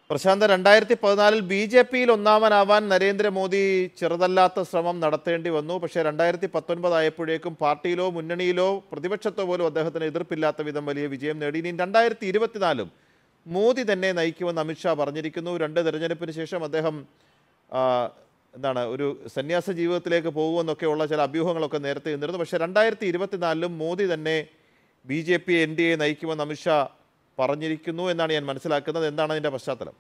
പ്രശാന്ത് രണ്ടായിരത്തി പതിനാലിൽ B J പിയിൽ ഒന്നാമനാവാൻ നരേന്ദ്രമോദി ചെറുതല്ലാത്ത ശ്രമം നടത്തേണ്ടി വന്നു പക്ഷേ രണ്ടായിരത്തി പത്തൊൻപതായപ്പോഴേക്കും പാർട്ടിയിലോ മുന്നണിയിലോ പ്രതിപക്ഷത്തോ പോലും അദ്ദേഹത്തിന് എതിർപ്പില്ലാത്ത വിധം വലിയ വിജയം നേടി ഇനി രണ്ടായിരത്തി ഇരുപത്തിനാലും മോദി തന്നെ നയിക്കുമെന്ന് അമിത്ഷാ പറഞ്ഞിരിക്കുന്നു രണ്ട് തെരഞ്ഞെടുപ്പിന് ശേഷം അദ്ദേഹം ആ, എന്താണ് ഒരു സന്യാസ ജീവിതത്തിലേക്ക് പോകുമെന്നൊക്കെയുള്ള ചില അഭ്യൂഹങ്ങളൊക്കെ നേരത്തെ നിന്നിരുന്നു പക്ഷേ രണ്ടായിരത്തി ഇരുപത്തിനാലിലും മോദി തന്നെ B J P N D A നയിക്കുമെന്ന് അമിത്ഷാ പറഞ്ഞിരിക്കുന്നു എന്നാണ് ഞാൻ മനസ്സിലാക്കുന്നത് എന്താണ് അതിൻ്റെ പശ്ചാത്തലം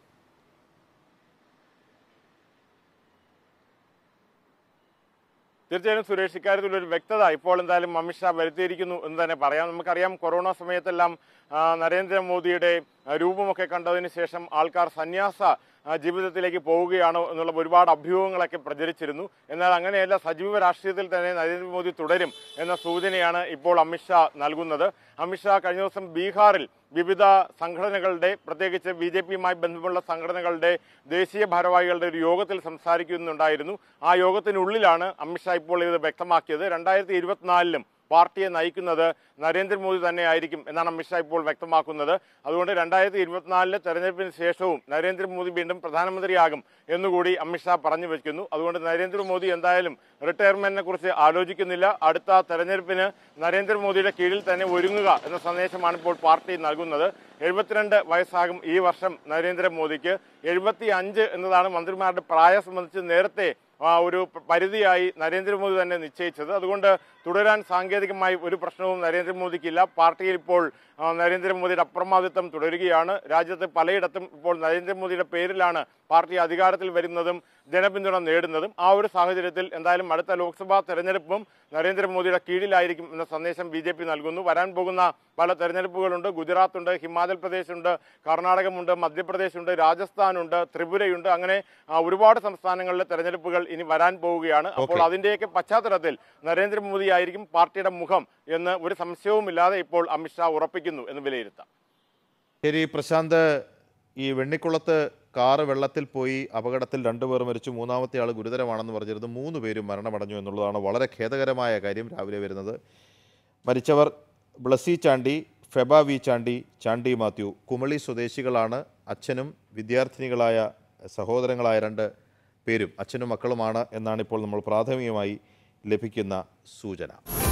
തീർച്ചയായും സുരേഷ് ഇക്കാര്യത്തിൽ ഒരു വ്യക്തത ഇപ്പോൾ എന്തായാലും അമിത്ഷാ വരുത്തിയിരിക്കുന്നു എന്ന് തന്നെ പറയാം നമുക്കറിയാം കൊറോണ സമയത്തെല്ലാം ആ, നരേന്ദ്രമോദിയുടെ ആ, രൂപമൊക്കെ കണ്ടതിന് ശേഷം ആൾക്കാർ സന്യാസ ആ, ജീവിതത്തിലേക്ക് പോവുകയാണോ എന്നുള്ള ഒരുപാട് അഭ്യൂഹങ്ങളൊക്കെ പ്രചരിച്ചിരുന്നു എന്നാൽ അങ്ങനെയല്ല സജീവ രാഷ്ട്രീയത്തിൽ തന്നെ നരേന്ദ്രമോദി തുടരും എന്ന സൂചനയാണ് ഇപ്പോൾ അമിത്ഷാ നൽകുന്നത് അമിത്ഷാ കഴിഞ്ഞ ദിവസം ബീഹാറിൽ വിവിധ സംഘടനകളുടെ പ്രത്യേകിച്ച് ബി ജെ പിയുമായി ബന്ധമുള്ള സംഘടനകളുടെ ദേശീയ ഭാരവാഹികളുടെ ഒരു യോഗത്തിൽ സംസാരിക്കുന്നുണ്ടായിരുന്നു ആ യോഗത്തിനുള്ളിലാണ് അമിത്ഷാ ഇപ്പോൾ ഇത് വ്യക്തമാക്കിയത് രണ്ടായിരത്തി ഇരുപത്തിനാലിലും പാർട്ടിയെ നയിക്കുന്നത് നരേന്ദ്രമോദി തന്നെ ആയിരിക്കും എന്നാണ് അമിത്ഷാ ഇപ്പോൾ വ്യക്തമാക്കുന്നത് അതുകൊണ്ട് രണ്ടായിരത്തി ഇരുപത്തിനാലിലെ തെരഞ്ഞെടുപ്പിന് ശേഷവും നരേന്ദ്രമോദി വീണ്ടും പ്രധാനമന്ത്രിയാകും എന്നുകൂടി അമിത്ഷാ പറഞ്ഞു വെക്കുന്നു അതുകൊണ്ട് നരേന്ദ്രമോദി എന്തായാലും റിട്ടയർമെന്റിനെ കുറിച്ച് ആലോചിക്കുന്നില്ല അടുത്ത തെരഞ്ഞെടുപ്പിന് നരേന്ദ്രമോദിയുടെ കീഴിൽ തന്നെ ഒരുങ്ങുക എന്ന സന്ദേശമാണ് ഇപ്പോൾ പാർട്ടി നൽകുന്നത് എഴുപത്തിരണ്ട് വയസ്സാകും ഈ വർഷം നരേന്ദ്രമോദിക്ക് എഴുപത്തി അഞ്ച് എന്നതാണ് മന്ത്രിമാരുടെ പ്രായം സംബന്ധിച്ച് നേരത്തെ ആ, ഒരു പരിധിയായി നരേന്ദ്രമോദി തന്നെ നിശ്ചയിച്ചത് അതുകൊണ്ട് തുടരാൻ സാങ്കേതികമായി ഒരു പ്രശ്നവും നരേന്ദ്രമോദിക്കില്ല പാർട്ടിയിൽ ഇപ്പോൾ ആ, നരേന്ദ്രമോദിയുടെ അപ്രമാദിത്വം തുടരുകയാണ് രാജ്യത്ത് പലയിടത്തും ഇപ്പോൾ നരേന്ദ്രമോദിയുടെ പേരിലാണ് പാർട്ടി അധികാരത്തിൽ വരുന്നതും ജനപിന്തുണ നേടുന്നതും ആ ഒരു സാഹചര്യത്തിൽ എന്തായാലും അടുത്ത ലോക്സഭാ തെരഞ്ഞെടുപ്പും നരേന്ദ്രമോദിയുടെ കീഴിലായിരിക്കും എന്ന സന്ദേശം ബി ജെ പി നൽകുന്നു വരാൻ പോകുന്ന പല തെരഞ്ഞെടുപ്പുകളുണ്ട് ഗുജറാത്ത് ഉണ്ട് ഹിമാചൽ പ്രദേശ് ഉണ്ട് കർണാടകമുണ്ട് മധ്യപ്രദേശ് ഉണ്ട് രാജസ്ഥാനുണ്ട് ത്രിപുരയുണ്ട് അങ്ങനെ ആ, ഒരുപാട് സംസ്ഥാനങ്ങളിലെ തെരഞ്ഞെടുപ്പുകൾ ഇനി വരാൻ പോവുകയാണ് അപ്പോൾ Okay. അതിന്റെയൊക്കെ പശ്ചാത്തലത്തിൽ നരേന്ദ്രമോദി ആയിരിക്കും പാർട്ടിയുടെ മുഖം എന്ന് ഒരു സംശയവുമില്ലാതെ ഇപ്പോൾ അമിത്ഷാ ഉറപ്പിക്കുന്നു എന്ന് വിലയിരുത്താം ശരി പ്രശാന്ത് ഈ വെണ്ണിക്കുളത്ത് കാറ് വെള്ളത്തിൽ പോയി അപകടത്തിൽ രണ്ടുപേർ മരിച്ചു മൂന്നാമത്തെ ആൾ ഗുരുതരമാണെന്ന് പറഞ്ഞിരുന്നു മൂന്ന് പേരും മരണമടഞ്ഞു എന്നുള്ളതാണ് വളരെ ഖേദകരമായ കാര്യം രാവിലെ വരുന്നത് മരിച്ചവർ ബ്ലസി ചാണ്ടി ഫെബ വി ചാണ്ടി ചാണ്ടി മാത്യു കുമളി സ്വദേശികളാണ് അച്ഛനും വിദ്യാർത്ഥിനികളായ സഹോദരങ്ങളായ രണ്ട് പേരും അച്ഛനും മക്കളുമാണ് എന്നാണ് ഇപ്പോൾ നമ്മൾ പ്രാഥമികമായി ലഭിക്കുന്ന സൂചന